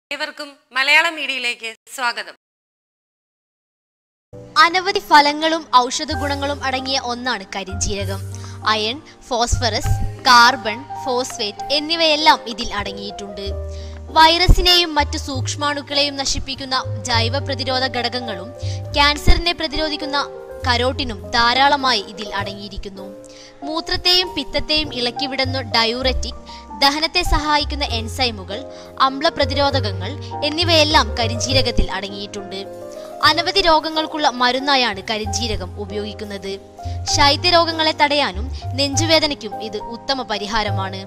ഏവർക്കും മലയാളം മീഡിയയിലേക്ക് സ്വാഗതം അനവധി ഫലങ്ങളും ഔഷധ ഗുണങ്ങളും അടങ്ങിയ ഒന്നാണ് കരിഞ്ജീരകം അയൺ ഫോസ്ഫറസ് കാർബൺ ഫോസ്ഫേറ്റ് എന്നിവയെല്ലാം ഇതിൽ അടങ്ങിയിട്ടുണ്ട് വൈറസിനെയും മറ്റു സൂക്ഷ്മാണുക്കളെയും നശിപ്പിക്കുന്ന ജൈവ പ്രതിരോധ ഘടകങ്ങളും ക്യാൻസറിനെ പ്രതിരോധിക്കുന്ന കരോട്ടിനും ധാരാളമായി ഇതിൽ അടങ്ങിയിരിക്കുന്നു മൂത്രത്തെയും പിത്തത്തെയും ഇളക്കിവിടുന്ന ഡയൂററ്റിക് ദഹനത്തെ സഹായിക്കുന്ന എൻസൈമുകൾ അമ്ലപ്രതിരോധകങ്ങൾ എന്നിവയെല്ലാം കരിഞ്ജീരകത്തിൽ അടങ്ങിയിട്ടുണ്ട് അനവധി രോഗങ്ങൾക്കുള്ള മരുന്നായാണ് കരിഞ്ജീരകം ഉപയോഗിക്കുന്നത് ശൈത്യരോഗങ്ങളെ തടയാനും നെഞ്ചുവേദനയ്ക്കും ഇത് ഉത്തമ പരിഹാരമാണ്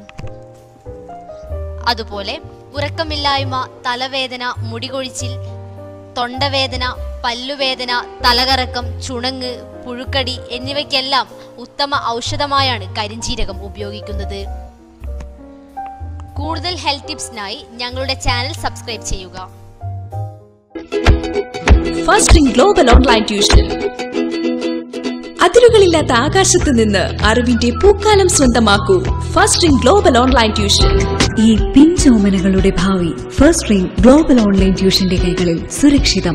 അതുപോലെ ഉറക്കമില്ലായ്മ തലവേദന മുടികൊഴിച്ചിൽ തൊണ്ടവേദന പല്ലുവേദന തലകറക്കം ചുണങ്ങ് പുഴുക്കടി എന്നിവയ്ക്കെല്ലാം ഉത്തമ ഔഷധമായാണ് കരിഞ്ജീരകം ഉപയോഗിക്കുന്നത് കൂടുതൽ ഹെൽത്ത് ടിപ്സിനായി ഞങ്ങളുടെ ചാനൽ സബ്സ്ക്രൈബ് ചെയ്യുക ഫസ്റ്റ് ഇൻ ഗ്ലോബൽ ഓൺലൈൻ ട്യൂഷനിൽ അതിരുകളില്ലാത്ത ആകാശത്ത് നിന്ന് അറിവിന്റെ പൂക്കാലം സ്വന്തമാക്കൂ first in global online tuition ഈ പിഞ്ചോമനകളുടെ ഭാവി ഫസ്റ്റ് റിംഗ് ഗ്ലോബൽ ഓൺലൈൻ ട്യൂഷന്റെ കൈകളിൽ സുരക്ഷിതം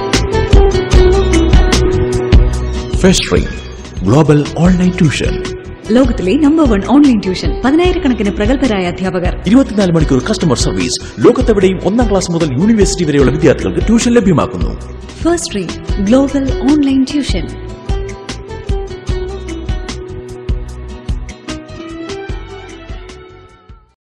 first ring global online tuition ലോകത്തിലെ നമ്പർ വൺ ഓൺലൈൻ ട്യൂഷൻ പതിനായിരക്കണക്കിന് പ്രഗത്ഭരായ അധ്യാപകർ ഇരുപത്തിനാല് മണിക്കൂർ കസ്റ്റമർ സർവീസ് ലോകത്തെവിടെയും ഒന്നാം ക്ലാസ് മുതൽ യൂണിവേഴ്സിറ്റി വരെയുള്ള വിദ്യാർത്ഥികൾക്ക് ട്യൂഷൻ ലഭ്യമാക്കുന്നു first ring global online tuition